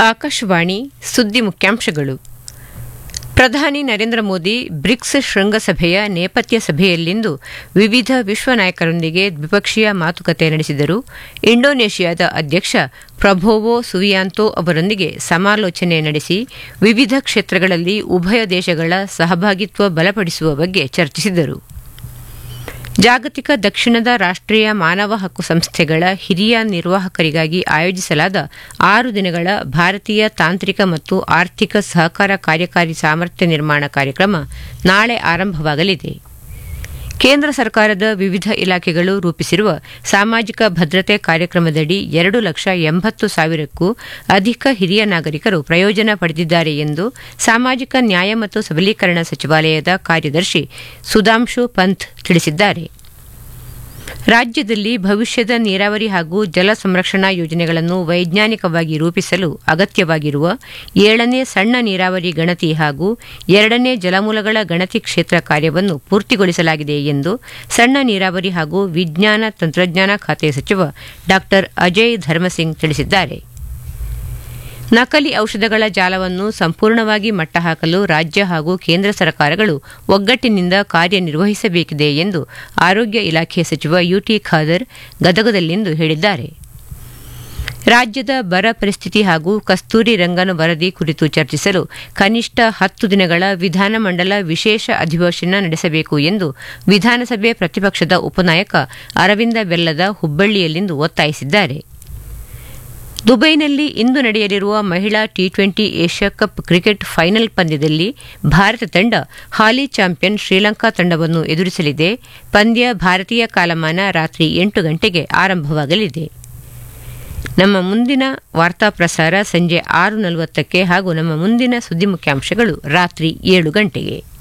ಆಕಾಶವಾಣಿ ಸುದ್ದಿ ಮುಖ್ಯಾಂಶಗಳು ಪ್ರಧಾನಿ ನರೇಂದ್ರ ಮೋದಿ ಬ್ರಿಕ್ಸ್ ಶೃಂಗಸಭೆಯ ನೇಪಥ್ಯ ಸಭೆಯಲ್ಲಿಂದು ವಿವಿಧ ವಿಶ್ವ ನಾಯಕರೊಂದಿಗೆ ದ್ವಿಪಕ್ಷೀಯ ಮಾತುಕತೆ ನಡೆಸಿದರು ಇಂಡೋನೇಷ್ಯಾದ ಅಧ್ಯಕ್ಷ ಪ್ರಭೋವೋ ಸುವಿಯಾಂತೋ ಅವರೊಂದಿಗೆ ಸಮಾಲೋಚನೆ ನಡೆಸಿ ವಿವಿಧ ಕ್ಷೇತ್ರಗಳಲ್ಲಿ ಉಭಯ ದೇಶಗಳ ಸಹಭಾಗಿತ್ವ ಬಲಪಡಿಸುವ ಬಗ್ಗೆ ಚರ್ಚಿಸಿದರು ಜಾಗತಿಕ ದಕ್ಷಿಣದ ರಾಷ್ಟ್ರೀಯ ಮಾನವ ಹಕ್ಕು ಸಂಸ್ಥೆಗಳ ಹಿರಿಯ ನಿರ್ವಾಹಕರಿಗಾಗಿ ಆಯೋಜಿಸಲಾದ ಆರು ದಿನಗಳ ಭಾರತೀಯ ತಾಂತ್ರಿಕ ಮತ್ತು ಆರ್ಥಿಕ ಸಹಕಾರ ಕಾರ್ಯಕಾರಿ ಸಾಮರ್ಥ್ಯ ನಿರ್ಮಾಣ ಕಾರ್ಯಕ್ರಮ ನಾಳೆ ಆರಂಭವಾಗಲಿದೆ ಕೇಂದ್ರ ಸರ್ಕಾರದ ವಿವಿಧ ಇಲಾಖೆಗಳು ರೂಪಿಸಿರುವ ಸಾಮಾಜಿಕ ಭದ್ರತೆ ಕಾರ್ಯಕ್ರಮದಡಿ ಎರಡು ಲಕ್ಷ ಎಂಬತ್ತು ಸಾವಿರಕ್ಕೂ ಅಧಿಕ ಹಿರಿಯ ನಾಗರಿಕರು ಪ್ರಯೋಜನ ಪಡೆದಿದ್ದಾರೆ ಎಂದು ಸಾಮಾಜಿಕ ನ್ಯಾಯ ಮತ್ತು ಸಬಲೀಕರಣ ಸಚಿವಾಲಯದ ಕಾರ್ಯದರ್ಶಿ ಸುಧಾಂಶು ಪಂತ್ ತಿಳಿಸಿದ್ದಾರೆ ರಾಜ್ಯದಲ್ಲಿ ಭವಿಷ್ಯದ ನೀರಾವರಿ ಹಾಗೂ ಜಲ ಸಂರಕ್ಷಣಾ ಯೋಜನೆಗಳನ್ನು ವೈಜ್ಞಾನಿಕವಾಗಿ ರೂಪಿಸಲು ಅಗತ್ಯವಾಗಿರುವ ಏಳನೇ ಸಣ್ಣ ನೀರಾವರಿ ಗಣತಿ ಹಾಗೂ ಎರಡನೇ ಜಲಮೂಲಗಳ ಗಣತಿ ಕ್ಷೇತ್ರ ಕಾರ್ಯವನ್ನು ಪೂರ್ತಿಗೊಳಿಸಲಾಗಿದೆ ಎಂದು ಸಣ್ಣ ನೀರಾವರಿ ಹಾಗೂ ವಿಜ್ಞಾನ ತಂತ್ರಜ್ಞಾನ ಖಾತೆ ಸಚಿವ ಡಾ ಅಜಯ್ ಧರ್ಮಸಿಂಗ್ ತಿಳಿಸಿದ್ದಾರೆ ನಕಲಿ ಔಷಧಗಳ ಜಾಲವನ್ನು ಸಂಪೂರ್ಣವಾಗಿ ಮಟ್ಟಹಾಕಲು ರಾಜ್ಯ ಹಾಗೂ ಕೇಂದ್ರ ಸರ್ಕಾರಗಳು ಒಗ್ಗಟ್ಟಿನಿಂದ ಕಾರ್ಯನಿರ್ವಹಿಸಬೇಕಿದೆ ಎಂದು ಆರೋಗ್ಯ ಇಲಾಖೆ ಸಚಿವ ಯುಟಿ ಖಾದರ್ ಗದಗದಲ್ಲಿಂದು ಹೇಳಿದ್ದಾರೆ ರಾಜ್ಯದ ಬರ ಪರಿಸ್ಥಿತಿ ಹಾಗೂ ಕಸ್ತೂರಿ ರಂಗನ ವರದಿ ಕುರಿತು ಚರ್ಚಿಸಲು ಕನಿಷ್ಠ ಹತ್ತು ದಿನಗಳ ವಿಧಾನಮಂಡಲ ವಿಶೇಷ ಅಧಿವೇಶನ ನಡೆಸಬೇಕು ಎಂದು ವಿಧಾನಸಭೆ ಪ್ರತಿಪಕ್ಷದ ಉಪನಾಯಕ ಅರವಿಂದ ಬೆಲ್ಲದ ಹುಬ್ಬಳ್ಳಿಯಲ್ಲಿಂದು ಒತ್ತಾಯಿಸಿದ್ದಾರೆ ದುಬೈನಲ್ಲಿ ಇಂದು ನಡೆಯಲಿರುವ ಮಹಿಳಾ T twenty Asia cup cricket final ಪಂದ್ಯದಲ್ಲಿ ಭಾರತ ತಂಡ ಹಾಲಿ ಚಾಂಪಿಯನ್ ಶ್ರೀಲಂಕಾ ತಂಡವನ್ನು ಎದುರಿಸಲಿದೆ ಪಂದ್ಯ ಭಾರತೀಯ ಕಾಲಮಾನ ರಾತ್ರಿ ಎಂಟು ಗಂಟೆಗೆ ಆರಂಭವಾಗಲಿದೆ ನಮ್ಮ ಮುಂದಿನ ವಾರ್ತಾ ಪ್ರಸಾರ ಸಂಜೆ ಆರು ನಲವತ್ತಕ್ಕೆ ಹಾಗೂ ನಮ್ಮ ಮುಂದಿನ ಸುದ್ದಿ ಮುಖ್ಯಾಂಶಗಳು ರಾತ್ರಿ ಏಳು ಗಂಟೆಗೆ